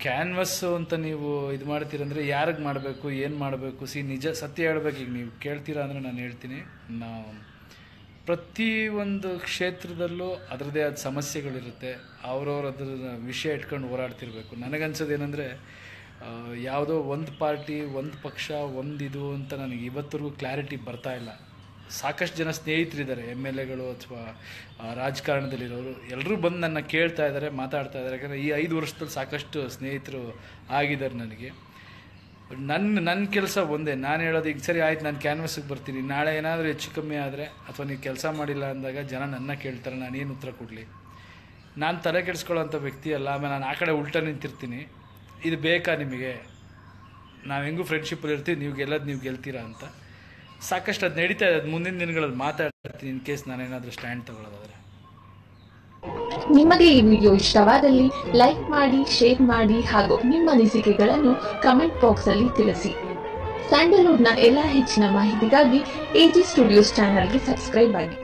canvas ಅಂತ ನೀವು ಇದು ಮಾಡ್ತೀರಂದ್ರೆ ಯಾರಿಗೆ ಮಾಡಬೇಕು ಏನು ಮಾಡಬೇಕು ಸಿ ನಿಜ ಸತ್ಯ ಹೇಳ್ಬೇಕು ಈಗ ನೀವು ಕೇಳ್ತೀರಾ ಅಂದರೆ ನಾನು ಹೇಳ್ತೀನಿ ನಾವು ಪ್ರತಿ ಒಂದು ಕ್ಷೇತ್ರದಲ್ಲೂ ಅದರದೇ ಆದ ಸಮಸ್ಯೆಗಳಿರುತ್ತೆ ಅವ್ರವ್ರ ಅದ್ರ ವಿಷಯ ಇಟ್ಕೊಂಡು ಹೋರಾಡ್ತಿರ್ಬೇಕು ನನಗನ್ಸೋದು ಏನಂದರೆ ಯಾವುದೋ ಒಂದು ಪಾರ್ಟಿ ಒಂದು ಪಕ್ಷ ಒಂದು ಇದು ಅಂತ ನನಗೆ ಇವತ್ತರೆಗೂ ಕ್ಲಾರಿಟಿ ಬರ್ತಾ ಇಲ್ಲ ಸಾಕಷ್ಟು ಜನ ಸ್ನೇಹಿತರಿದ್ದಾರೆ ಎಮ್ ಎಲ್ ಎಗಳು ಅಥವಾ ರಾಜಕಾರಣದಲ್ಲಿರೋರು ಎಲ್ಲರೂ ಬಂದು ನನ್ನ ಕೇಳ್ತಾ ಇದ್ದಾರೆ ಮಾತಾಡ್ತಾ ಇದ್ದಾರೆ ಯಾಕಂದರೆ ಈ ಐದು ವರ್ಷದಲ್ಲಿ ಸಾಕಷ್ಟು ಸ್ನೇಹಿತರು ಆಗಿದ್ದಾರೆ ನನಗೆ ನನ್ನ ನನ್ನ ಕೆಲಸ ಒಂದೇ ನಾನು ಹೇಳೋದು ಈಗ ಸರಿ ಆಯ್ತು ನಾನು ಕ್ಯಾನ್ವಸ್ಗೆ ಬರ್ತೀನಿ ನಾಳೆ ಏನಾದರೂ ಹೆಚ್ಚು ಕಮ್ಮಿ ಆದರೆ ಅಥವಾ ನೀವು ಕೆಲಸ ಮಾಡಿಲ್ಲ ಅಂದಾಗ ಜನ ನನ್ನ ಕೇಳ್ತಾರೆ ನಾನು ಏನು ಉತ್ತರ ಕೊಡಲಿ ನಾನು ತಲೆ ಕೆಡಿಸ್ಕೊಳ್ಳೋಂಥ ವ್ಯಕ್ತಿ ಅಲ್ಲ ಆಮೇಲೆ ನಾನು ಆ ಕಡೆ ಉಲ್ಟಾ ನಿಂತಿರ್ತೀನಿ ಇದು ಬೇಕಾ ನಿಮಗೆ ನಾವು ಹೆಂಗೂ ಫ್ರೆಂಡ್ಶಿಪ್ಪಲ್ಲಿ ಇರ್ತೀವಿ ನೀವು ಗೆಲ್ಲೋದು ನೀವು ಗೆಲ್ತೀರಾ ಅಂತ ಸಾಕಷ್ಟು ಅದು ನಡೀತಾ ಇದೆ ಅದು ಮುಂದಿನ ದಿನಗಳಲ್ಲಿ ಮಾತಾಡ್ತೀನಿ ಇನ್ ಕೇಸ್ ನಾನೇನಾದರೂ ಸ್ಟ್ಯಾಂಡ್ ತಗೊಳ್ಳೋದಾದ್ರೆ ನಿಮಗೆ ಈ ವಿಡಿಯೋ ಇಷ್ಟವಾದಲ್ಲಿ ಲೈಕ್ ಮಾಡಿ ಶೇರ್ ಮಾಡಿ ಹಾಗೂ ನಿಮ್ಮ ಅನಿಸಿಕೆಗಳನ್ನು ಕಮೆಂಟ್ ಬಾಕ್ಸ್ ಅಲ್ಲಿ ತಿಳಿಸಿ ಸ್ಯಾಂಡಲ್ವುಡ್ನ ಎಲ್ಲ ಹೆಚ್ಚಿನ ಮಾಹಿತಿಗಾಗಿ ಎಜಿ ಸ್ಟುಡಿಯೋಸ್ ಚಾನಲ್ಗೆ ಸಬ್ಸ್ಕ್ರೈಬ್ ಆಗಿ